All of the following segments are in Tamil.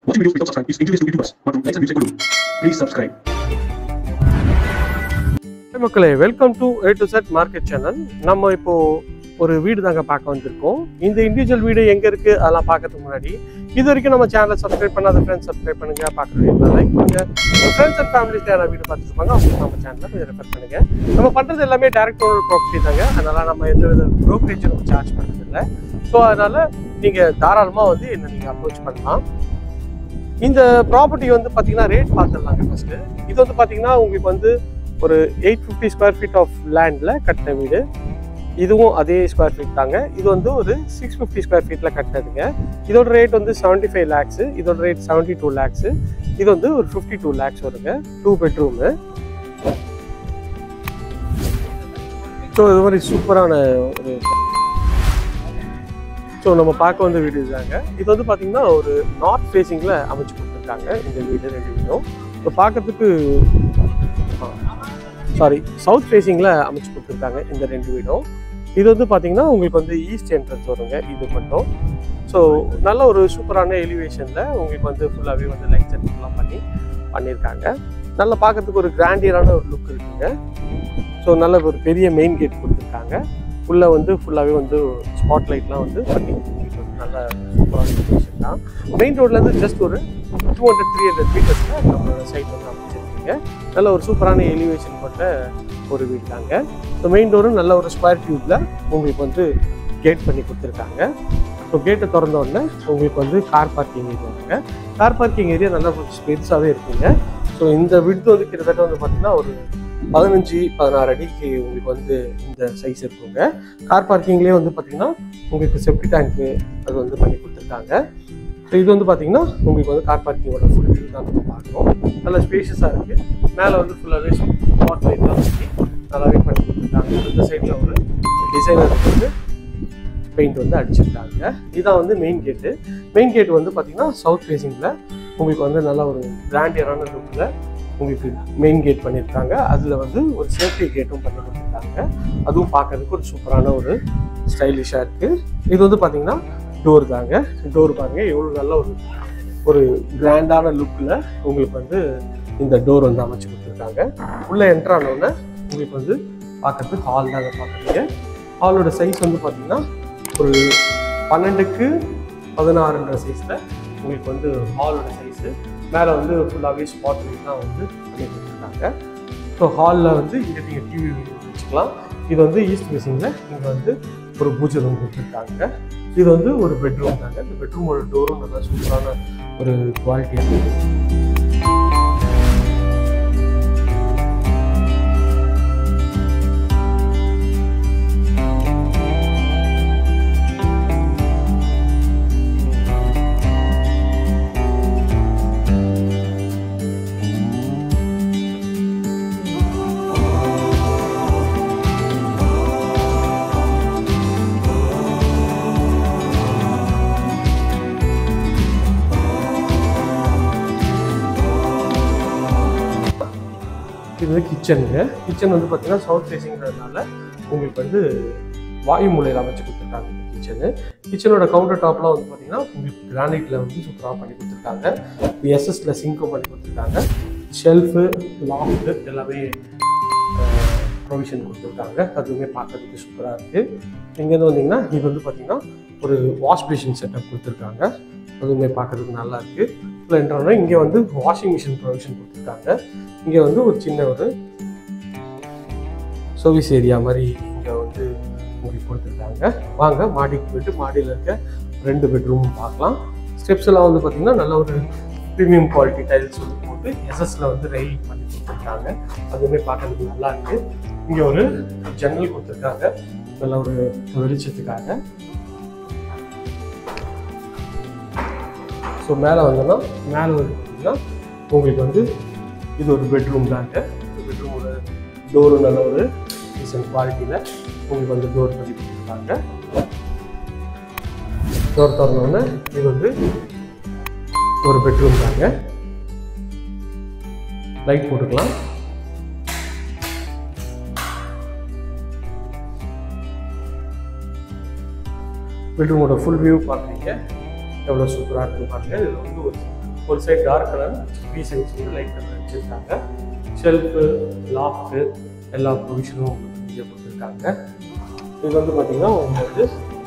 Watching videos without subscribe is injurious to YouTubers மற்றும் likes and views கொடு. Please subscribe. ஹாய் மக்களே welcome to A to Z market channel நம்ம இப்போ ஒரு வீடு தாங்க பார்க்க வந்திருக்கோம் இந்த இண்டிவிஜுவல் வீடு எங்க இருக்கு அதெல்லாம் பார்க்கறதுக்கு முன்னாடி இது வரைக்கும் நம்ம சேனலை சப்ஸ்கிரைப் பண்ணாத ஃப்ரெண்ட்ஸ் சப்ஸ்கிரைப் பண்ணுங்க பார்க்குறவங்க லைக் பண்ணுங்க உங்க ஃப்ரெண்ட்ஸ் அண்ட் ஃபேமிலிஸ் யாராவது வீடு பார்த்துருப்பாங்க அவங்க நம்ம சேனலை கொஞ்சம் ரெஃபர் பண்ணுங்க நம்ம பண்றது எல்லாமே டேரக்ட் ஓனர் ப்ராப்பர்ட்டி தாங்க அதனால நம்ம எந்த வித ப்ரோக்கரேஜ் நம்ம சார்ஜ் பண்ணுறது இல்லை ஸோ அதனால நீங்க தாராளமா வந்து என்ன நீங்க அப்ரோச் பண்ணலாம் இந்த ப்ராப்பர்ட்டி வந்து பார்த்தீங்கன்னா ரேட் பார்த்துடலாங்க ஃபர்ஸ்ட் இது வந்து பார்த்தீங்கன்னா உங்களுக்கு வந்து ஒரு eight fifty square feet of லேண்டில் கட்டின வீடு இதுவும் அதே ஸ்கொயர் ஃபீட் தாங்க இது வந்து ஒரு சிக்ஸ் ஃபிஃப்டி ஸ்கொயர் ஃபீட்டில் கட்டினதுங்க இதோட ரேட் வந்து செவன்ட்டி ஃபைவ் லேக்ஸு இதோட ரேட் செவன்ட்டி டூ லேக்ஸு இது வந்து ஒரு ஃபிஃப்டி டூ லேக்ஸ் வருங்க டூ பெட்ரூமு ஸோ இது மாதிரி சூப்பரான ஒரு ஸோ நம்ம பார்க்க வந்த வீடு தாங்க இது வந்து பார்த்தீங்கன்னா ஒரு நார்த் ஃபேஸிங்கில் அமைச்சு கொடுத்துருக்காங்க இந்த வீடு ரெண்டு வீடும் இப்போ பார்க்கறதுக்கு சாரி சவுத் ஃபேஸிங்கில் அமைச்சு கொடுத்துருக்காங்க இந்த ரெண்டு வீடும் இது வந்து பார்த்தீங்கன்னா உங்களுக்கு வந்து ஈஸ்ட் என்ட்ரன்ஸ் வருங்க இது மட்டும் ஸோ நல்ல ஒரு சூப்பரான எலிவேஷனில் உங்களுக்கு வந்து ஃபுல்லாகவே வந்து லைட் செட்லாம் பண்ணி பண்ணியிருக்காங்க நல்லா பார்க்கறதுக்கு ஒரு கிராண்டியரான ஒரு லுக் இருக்குங்க ஸோ நல்ல ஒரு பெரிய மெயின் கேட் கொடுத்துருக்காங்க உள்ளே வந்து ஃபுல்லாகவே வந்து ஸ்பாட் லைட்லாம் வந்து பண்ணி உங்களுக்கு வந்து நல்ல சூப்பரான எலிவேஷன் தான் மெயின் ரோட்லேருந்து ஜஸ்ட் ஒரு டூ ஹண்ட்ரட் த்ரீ ஹண்ட்ரட் மீட்டர்ஸில் நம்மளோட சைட் வந்து அமைச்சிருக்கீங்க நல்ல ஒரு சூப்பரான எலிவேஷன் கொண்ட ஒரு வீடு தாங்க ஸோ மெயின் டோரும் நல்ல ஒரு ஸ்கொயர் டியூப்ல உங்களுக்கு வந்து கேட் பண்ணி கொடுத்துருக்காங்க ஸோ கேட்டை திறந்த உடனே உங்களுக்கு வந்து கார் பார்க்கிங் ஏரியா இருக்குங்க கார் பார்க்கிங் ஏரியா நல்லா கொஞ்சம் பெருசாகவே இருக்குங்க ஸோ இந்த விடுத்து வந்து கிட்டத்தட்ட வந்து பார்த்தீங்கன்னா ஒரு பதினஞ்சு பதினாறு அடிக்கு உங்களுக்கு வந்து இந்த சைஸ் இருக்குங்க கார் பார்க்கிங்லேயே வந்து பார்த்தீங்கன்னா உங்களுக்கு செப்டி டேங்க்கு அது வந்து பண்ணி கொடுத்துருக்காங்க ஸோ இது வந்து பார்த்தீங்கன்னா உங்களுக்கு வந்து கார் பார்க்கிங்கோட ஃபுல் வியூ தான் நம்ம பார்க்குறோம் நல்ல ஸ்பேஷியஸாக இருக்குது மேலே வந்து ஃபுல்லாகவே ஸ்பாட் லைட்லாம் வச்சு நல்லாவே பண்ணி கொடுத்துருக்காங்க இந்த சைடில் ஒரு டிசைனர் வந்து பெயிண்ட் வந்து அடிச்சிருக்காங்க இதுதான் வந்து மெயின் கேட்டு மெயின் கேட் வந்து பார்த்தீங்கன்னா சவுத் ஃபேஸிங்கில் உங்களுக்கு வந்து நல்ல ஒரு கிராண்டியரான லுக்கில் உங்களுக்கு மெயின் கேட் பண்ணியிருக்காங்க அதில் வந்து ஒரு சேஃப்டி கேட்டும் பண்ணி கொடுத்துருக்காங்க அதுவும் பார்க்கறதுக்கு ஒரு சூப்பரான ஒரு ஸ்டைலிஷாக இருக்குது இது வந்து பார்த்தீங்கன்னா டோர் தாங்க டோர் பாருங்க எவ்வளோ நல்ல ஒரு ஒரு கிராண்டான லுக்கில் உங்களுக்கு வந்து இந்த டோர் வந்து அமைச்சு கொடுத்துருக்காங்க உள்ளே என்ட்ரு ஆனோடனே உங்களுக்கு வந்து பார்க்கறதுக்கு ஹால் தாங்க பார்க்குறீங்க ஹாலோட சைஸ் வந்து பார்த்தீங்கன்னா ஒரு பன்னெண்டுக்கு பதினாறுன்ற சைஸில் உங்களுக்கு வந்து ஹாலோட சைஸு மேலே வந்து ஃபுல்லாகவே ஸ்பாட் லைட்லாம் வந்து பண்ணி கொடுத்துருக்காங்க ஸோ ஹாலில் வந்து இங்கே நீங்கள் டிவி வச்சுக்கலாம் இது வந்து ஈஸ்ட் ஃபேஸிங்கில் இங்கே வந்து ஒரு பூஜை ரூம் கொடுத்துருக்காங்க இது வந்து ஒரு பெட்ரூம் தாங்க இந்த பெட்ரூமோட டோரும் நல்லா சூப்பரான ஒரு குவாலிட்டியாக இருக்குது இது வந்து கிச்சனுங்க கிச்சன் வந்து பார்த்தீங்கன்னா சவுத் ஃபேஸிங்கிறதுனால உங்களுக்கு வந்து வாயு மூலையில் அமைச்சு கொடுத்துருக்காங்க இந்த கிச்சனு கிச்சனோட கவுண்டர் டாப்லாம் வந்து பார்த்தீங்கன்னா உங்களுக்கு கிரானைட்டில் வந்து சூப்பராக பண்ணி கொடுத்துருக்காங்க எஸ்எஸ்ல சிங்க்கும் பண்ணி கொடுத்துருக்காங்க ஷெல்ஃபு லாஃப்ட்டு எல்லாமே ப்ரொவிஷன் கொடுத்துருக்காங்க அதுவுமே பார்க்கறதுக்கு சூப்பராக இருக்குது இங்கேருந்து வந்தீங்கன்னா இது வந்து பார்த்தீங்கன்னா ஒரு வாஷ் பேஷின் செட்டப் கொடுத்துருக்காங்க அதுவுமே பார்க்கறதுக்கு நல்லா இருக்குது இதில் என்றோன்னா இங்கே வந்து வாஷிங் மிஷின் ப்ரொவிஷன் கொடுத்துருக்காங்க இங்கே வந்து ஒரு சின்ன ஒரு சர்வீஸ் ஏரியா மாதிரி இங்கே வந்து உங்களுக்கு கொடுத்துருக்காங்க வாங்க மாடிக்கு போயிட்டு மாடியில் இருக்க ரெண்டு பெட்ரூம் பார்க்கலாம் ஸ்டெப்ஸ் எல்லாம் வந்து பார்த்தீங்கன்னா நல்ல ஒரு ப்ரீமியம் குவாலிட்டி டைல்ஸ் வந்து போட்டு எஸ்எஸ்ல வந்து ரெயில் பண்ணி கொடுத்துருக்காங்க அதுவுமே பார்க்கறதுக்கு நல்லா இருக்கு இங்கே ஒரு ஜன்னல் கொடுத்துருக்காங்க நல்ல ஒரு வெளிச்சத்துக்காக ஸோ மேலே வந்தோம்னா மேலே வந்து பார்த்தீங்கன்னா உங்களுக்கு வந்து இது ஒரு பெட்ரூம் தாங்க இந்த பெட்ரூமோட டோரும் நல்ல ஒரு டீசன்ட் குவாலிட்டியில் உங்களுக்கு வந்து டோர் பண்ணி கொடுத்துருக்காங்க டோர் திறந்தோடனே இது வந்து ஒரு பெட்ரூம் தாங்க லைட் போட்டுக்கலாம் பெட்ரூமோட ஃபுல் வியூ பார்க்குறீங்க எவ்வளோ சூப்பராக இருக்குது பாருங்க இதில் வந்து ஒரு ஒரு side dark colour three sides வந்து லைட் கலர் வச்சுருக்காங்க ஷெல்ஃபு லாஃப்ட்டு எல்லா ப்ரொவிஷனும் உங்களுக்கு இங்கே கொடுத்துருக்காங்க இது வந்து பார்த்தீங்கன்னா உங்களுக்கு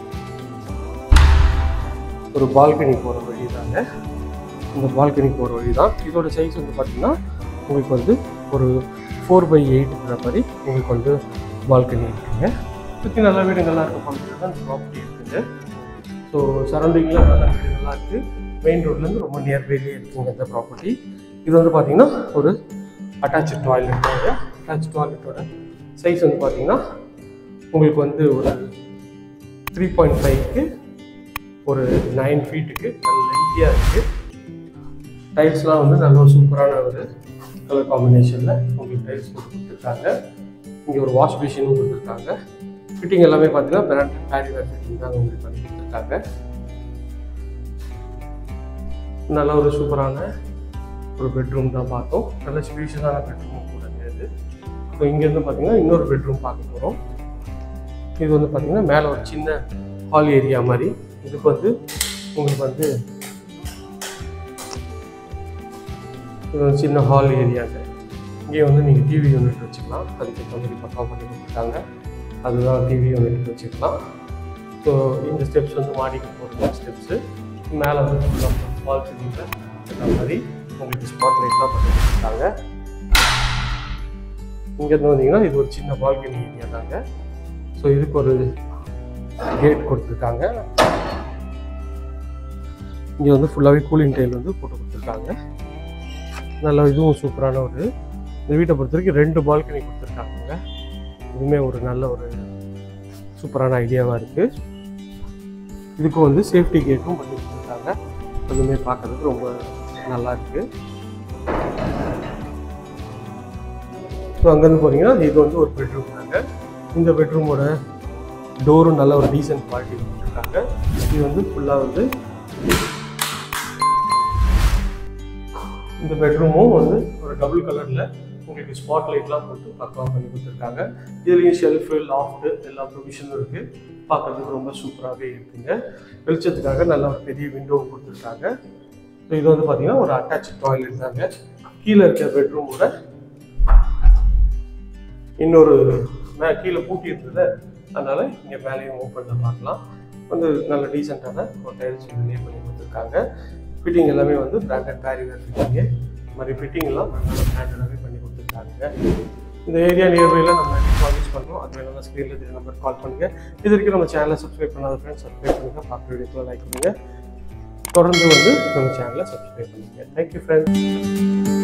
ஒரு பால்கனி போகிற வழி தாங்க இந்த பால்கனி போகிற வழி தான் இதோட சைஸ் வந்து பார்த்தீங்கன்னா உங்களுக்கு வந்து ஒரு ஃபோர் பை எயிட்ங்கிற மாதிரி உங்களுக்கு வந்து பால்கனி இருக்குங்க சுற்றி நல்ல வீடுங்கள்லாம் இருக்க பக்கத்தில் தான் இந்த ப்ராப்பர்ட்டி இருக்குது ஸோ சரௌண்டிங்கில் நல்ல வீடுங்கள்லாம் இருக்குது மெயின் ரோட்லேருந்து ரொம்ப நியர்பைலேயே இருக்குங்க இந்த ப்ராப்பர்ட்டி இது வந்து பார்த்தீங்கன்னா ஒரு அட்டாச்சு டாய்லெட் அட்டாச் டாய்லெட்டோட சைஸ் வந்து பார்த்தீங்கன்னா உங்களுக்கு வந்து ஒரு த்ரீ பாயிண்ட் ஃபைவ்க்கு ஒரு நைன் ஃபீட்டுக்கு நல்ல லென்த்தியாக இருக்குது டைல்ஸ்லாம் வந்து நல்ல ஒரு சூப்பரான ஒரு கலர் காம்பினேஷனில் உங்களுக்கு டைல்ஸ் போட்டு கொடுத்துருக்காங்க இங்கே ஒரு வாஷ் மிஷினும் கொடுத்துருக்காங்க ஃபிட்டிங் எல்லாமே பார்த்தீங்கன்னா பிராண்ட் பேரி வேர் ஃபிட்டிங் தான் உங்களுக்கு பண்ணி கொடுத்துருக்காங்க நல்ல ஒரு சூப்பரான ஒரு பெட்ரூம் தான் பார்த்தோம் நல்ல ஸ்பீஷியஸான பெட்ரூம் கூட இது ஸோ இங்கேருந்து பார்த்தீங்கன்னா இன்னொரு பெட்ரூம் பார்க்க போகிறோம் இது வந்து பார்த்தீங்கன்னா மேலே ஒரு சின்ன ஹால் ஏரியா மாதிரி இதுக்கு வந்து உங்களுக்கு வந்து இது ஒரு சின்ன ஹால் ஏரியாங்க இங்கே வந்து நீங்கள் டிவி யூனிட் வச்சுக்கலாம் அதுக்கேற்ற மாதிரி பக்கம் பண்ணி கொடுத்துருக்காங்க அதுதான் டிவி யூனிட் வச்சுக்கலாம் ஸோ இந்த ஸ்டெப்ஸ் வந்து மாடிக்கு போகிற ஸ்டெப்ஸு மேலே வந்து ஃபால் சீலிங்கில் இந்த மாதிரி உங்களுக்கு ஸ்பாட் லைட்லாம் பண்ணி கொடுத்துருக்காங்க இங்கேருந்து வந்தீங்கன்னா இது ஒரு சின்ன பால்கனி ஏரியா தாங்க ஸோ இதுக்கு ஒரு கேட் கொடுத்துருக்காங்க இங்கே வந்து ஃபுல்லாகவே கூலிங் டைல் வந்து போட்டு கொடுத்துருக்காங்க நல்ல இதுவும் சூப்பரான ஒரு இந்த வீட்டை பொறுத்த வரைக்கும் ரெண்டு பால்கனி கொடுத்துருக்காங்க இதுவுமே ஒரு நல்ல ஒரு சூப்பரான ஐடியாவாக இருக்குது இதுக்கும் வந்து சேஃப்டி கேட்டும் பண்ணி கொடுத்துருக்காங்க அதுவுமே பார்க்கறதுக்கு ரொம்ப நல்லா இருக்குது ஸோ அங்கேருந்து போனீங்கன்னா இது வந்து ஒரு பெட்ரூம் தாங்க இந்த பெட்ரூமோட டோரும் நல்ல ஒரு டீசென்ட் குவாலிட்டி கொடுத்துருக்காங்க இது வந்து ஃபுல்லாக வந்து இந்த பெட்ரூமும் வந்து ஒரு டபுள் கலரில் உங்களுக்கு ஸ்பாட் லைட்லாம் போட்டு பக்காவாக பண்ணி கொடுத்துருக்காங்க இதுலேயும் ஷெல்ஃபு லாஃப்ட்டு எல்லா ப்ரொவிஷனும் இருக்குது பார்க்கறதுக்கு ரொம்ப சூப்பராகவே இருக்குங்க வெளிச்சத்துக்காக நல்ல ஒரு பெரிய விண்டோவும் கொடுத்துருக்காங்க ஸோ இது வந்து பார்த்தீங்கன்னா ஒரு அட்டாச் டாய்லெட் தாங்க கீழே இருக்க பெட்ரூமோட இன்னொரு மே கீழே பூட்டி இருந்தது அதனால இங்கே மேலேயும் ஓப்பனில் பார்க்கலாம் வந்து நல்ல டீசெண்டான ஒரு டைல்ஸ் இதுலேயே பண்ணி கொடுத்துருக்காங்க ஃபிட்டிங் எல்லாமே வந்து பிராண்டட் பேரிவேர் ஃபிட்டிங்கு இந்த மாதிரி ஃபிட்டிங் எல்லாம் நல்ல பிராண்டடாகவே பண்ணி கொடுத்துருக்காங்க இந்த ஏரியா நியர்பையில் நம்ம காலேஜ் பண்ணுறோம் அது வேணும் ஸ்க்ரீனில் தெரிய நம்பர் கால் பண்ணுங்கள் இது வரைக்கும் நம்ம சேனலை சப்ஸ்கிரைப் பண்ணாத ஃப்ரெண்ட்ஸ் சப்ஸ்கிரைப் பண்ணுங்கள் பார்க்குற வீடியோக்குள்ள லைக் பண்ணுங்கள் தொடர்ந்து வந்து நம்ம சேனலை சப்ஸ்கிரைப் பண்ணுங்கள் தேங்க்யூ ஃப்ரெண்ட்ஸ்